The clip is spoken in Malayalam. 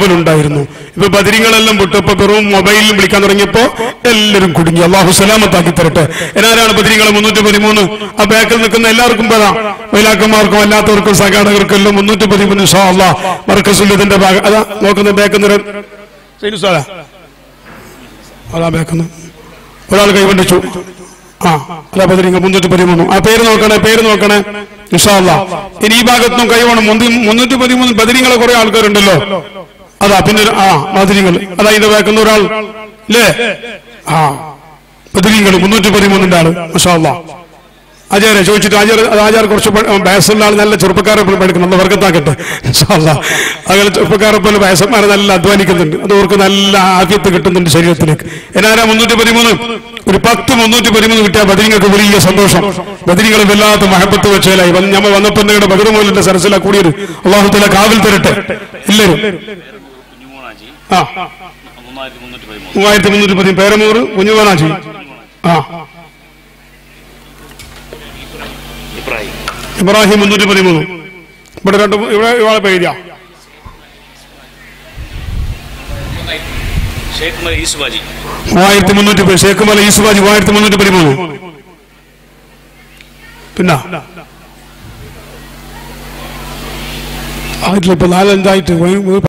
കാവലുണ്ടായിരുന്നു ഇപ്പൊ ബദിരിങ്ങളെല്ലാം വിട്ടു ഇപ്പൊ വെറും മൊബൈലിൽ വിളിക്കാൻ തുടങ്ങിയപ്പോ എല്ലാവരും കുടുങ്ങി അള്ളാഹു സലാമത്താക്കി തരട്ടെ എന്നാരാണ് ബദിരിങ്ങളെ മുന്നൂറ്റി പതിമൂന്ന് ആ ബാക്കിൽ നിൽക്കുന്ന എല്ലാവർക്കും പറയാം വൈലാക്കന്മാർക്കും അല്ലാത്തവർക്കും സംഘാടകർക്കും എല്ലാം മുന്നൂറ്റി പതിമൂന്ന് ഷാ അള്ളാ മർക്കസുല്ലതിന്റെ ഭാഗം അതാ നോക്കുന്ന ബാക്കുന്ന അതാ ബാക്കുന്ന ഒരാൾ കൈവണ്ടിച്ചു ആ അല്ല ബദരിങ്ങ മുന്നൂറ്റി പതിമൂന്ന് ആ പേര് നോക്കണേ പേര് നോക്കണേ ഇൻഷാല്ല ഇനി ഈ ഭാഗത്തും കൈവണം മുന്നൂറ്റി പതിമൂന്ന് ബദരിങ്ങളെ കുറെ ആൾക്കാരുണ്ടല്ലോ അതാ പിന്നെ ഒരു- ആ ബദരിങ്ങൾ അതാ ഇത് വേക്കുന്ന ഒരാൾ അല്ലേ ആ ബദരിങ്ങൾ മുന്നൂറ്റി പതിമൂന്നിന്റെ ആള് ഇൻഷാല്ല ആചാര്യ ചോദിച്ചിട്ട് ആചാര്യ അത് ആചാര്യ കുറച്ച് വയസ്സുള്ള ആൾ നല്ല ചെറുപ്പക്കാരെ പോലെ പഠിക്കണം നല്ല വർഗത്താക്കട്ടെ ഇൻഷാല്ല അങ്ങനെ ചെറുപ്പക്കാരെ പോലെ വയസ്സന്മാരെ നല്ല അധ്വാനിക്കുന്നുണ്ട് അത് അവർക്ക് നല്ല ആദ്യത്ത് കിട്ടുന്നുണ്ട് ശരീരത്തിലേക്ക് എന്നാരാ മുന്നൂറ്റി പതിമൂന്ന് ഒരു പത്ത് മുന്നൂറ്റി പതിമൂന്ന് കിട്ടിയാൽ ബദരിങ്ങൾക്ക് വലിയ സന്തോഷം ബദരികൾ വല്ലാത്ത മഹബത്ത് വെച്ചാലായി ഞമ്മ വന്നപ്പോൾ നിങ്ങളുടെ ബദറുമോലിന്റെ സരസില കൂടിയൊരു അള്ളാഹുത്തല കാവിൽ തരട്ടെ എല്ലാവരും കുഞ്ഞുമോണാജി ആ മൂവായിരത്തി മുന്നൂറ്റി പതിമൂന്ന് മൂവായിരത്തി മുന്നൂറ്റി പതി പേരമൂറ് കുഞ്ഞുവാനാജി ആ ഇബ്രാഹിം ഇബ്രാഹിം മുന്നൂറ്റി പതിമൂന്ന് ഇവിടെ രണ്ട് മൂ- ഇവിടെ ഇയാളെ പേരാ ഷേഖ് മലി ഈസുബാജി മൂവായിരത്തി മുന്നൂറ്റി പതി ഷേഖുമല ഈസുബാജി മൂവായിരത്തി മുന്നൂറ്റി പതിമൂന്ന് പിന്നെ ആയിട്ടില്ല ഇപ്പൊ നാലഞ്ചായിട്ട്